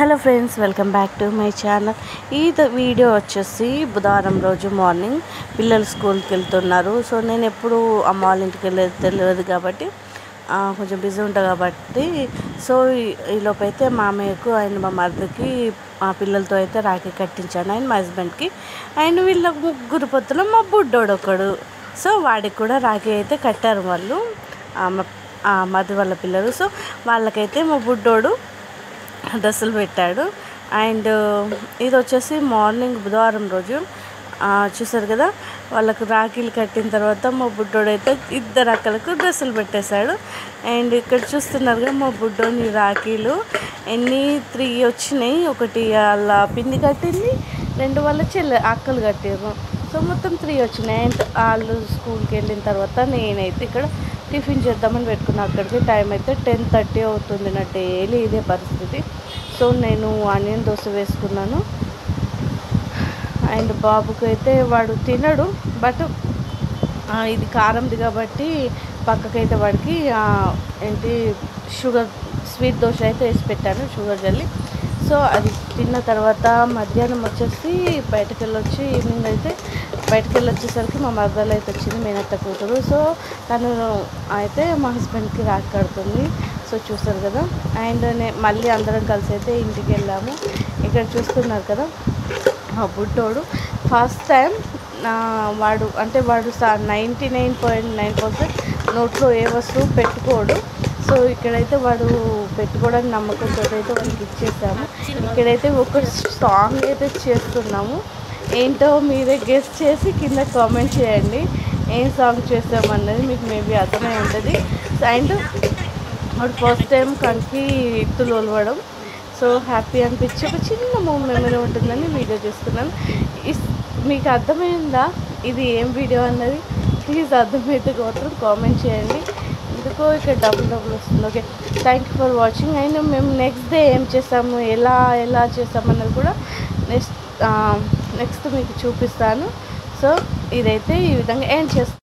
hello friends welcome back to my channel ఈ ద- video వచ్చేసి బుధవారం రోజు మార్నింగ్ పిల్లలు స్కూల్కి వెళ్తున్నారు సో నేను ఎప్పుడు అమ్మ వాళ్ళ ఇంటికి వెళ్ళేది తెలియదు కాబట్టి ఆ, కొంచెం బిజీ ఉంటా కాబట్టి సో ఈ- ఈలోపు అయితే మామయ్యకు అండ్ మా మరిదికి మా పిల్లలతో అయితే రాఖీ కట్టించాను అండ్ మా హస్బెండ్కి అండ్ వీళ్ళ ముగ్గురు పొత్తులో మా బుడ్డోడు ఒకడు సో వాడికి కూడా రాఖీ అయితే కట్టారు వాళ్ళు ఆ, మా ఆ, మరిది వాళ్ళ పిల్లలు సో వాళ్ళకైతే మా బుడ్డోడు డ్రెస్సులు పెట్టాడు అండ్ ఇది వచ్చేసి మార్నింగ్ బుధవారం రోజు ఆ, చూసారు కదా వాళ్ళకు రాఖీలు కట్టిన తర్వాత మా బుడ్డోడైతే ఇద్దరు అక్కలకు డ్రెస్సులు పెట్టేశాడు అండ్ ఇక్కడ చూస్తున్నారు కదా మా బుడ్డోని రాఖీలు ఎన్ని త్రీ వచ్చినాయి ఒకటి వాళ్ళ పిన్ని కట్టింది రెండు వాళ్ళ చెల్లె అక్కలు కట్టారు సో మొత్తం త్రీ వచ్చినాయి అండ్ వాళ్ళు స్కూల్కి వెళ్ళిన తర్వాత నేనైతే ఇక్కడ టిఫిన్ చేద్దామని పెట్టుకున్నా అక్కడికి టైం అయితే టెన్ థర్టీ అవుతుంది నా డైలీ ఇదే పరిస్థితి సో నేను ఆనియన్ దోశ వేసుకున్నాను అండ్ బాబుకి అయితే వాడు తినడు బట్ ఆ, ఇది కారంది కాబట్టి పక్కకైతే వాడికి ఆ, ఏంటి షుగర్ స్వీట్ దోశ అయితే వేసి పెట్టాను షుగర్ జల్లి సో అది తిన్న తర్వాత మధ్యాహ్నం వచ్చేసి బయటకు వెళ్ళొచ్చి ఈవినింగ్ అయితే బయటకు వెళ్ళి వచ్చేసరికి మా మరదలు అయితే వచ్చింది మేనత్త కూతురు సో తను అయితే మా హస్బెండ్కి రాకి కడుతుంది సో చూస్తారు కదా అండ్ నే- మళ్ళీ అందరం కలిసి అయితే ఇంటికి వెళ్ళాము ఇక్కడ చూస్తున్నారు కదా ఆ బుడ్డోడు ఫస్ట్ టైం నా వాడు అంటే వాడు ninety nine point nine percent నోట్లో ఏ వస్తువు పెట్టుకోడు సో ఇక్కడైతే వాడు పెట్టుకోవడానికి నమ్మకంతో అయితే వాడికి ఇచ్చేసాము ఇక్కడైతే ఒక సాంగ్ అయితే చేస్తున్నాము ఏంటో మీరే గెస్ట్ చేసి కింద కామెంట్ చేయండి ఏం సాంగ్ చేస్తామన్నది మీకు మేబీ అర్థమై ఉంటుంది అండ్ వాడు ఫస్ట్ టైం కంకి ఇత్తులు ఒలవడం సో హ్యాపీ అనిపించి ఒక చిన్న మూవ్ మెమరీ ఉంటుందని వీడియో చేస్తున్నాను ఇస్ మీకు అర్థమైందా ఇది ఏం వీడియో అన్నది ప్లీజ్ అర్థమైతే మాత్రం కామెంట్ చేయండి ఎందుకో ఇక్కడ డబుల్ డబుల్ వస్తుంది okay thank you for watching and మేము నెక్స్ట్ డే ఏం చేస్తాము ఎలా ఎలా చేస్తామన్నది కూడా నెక్స్ట్ నెక్స్ట్ మీకు చూపిస్తాను సో ఇదైతే ఈ విధంగా ఏం చేస్తాం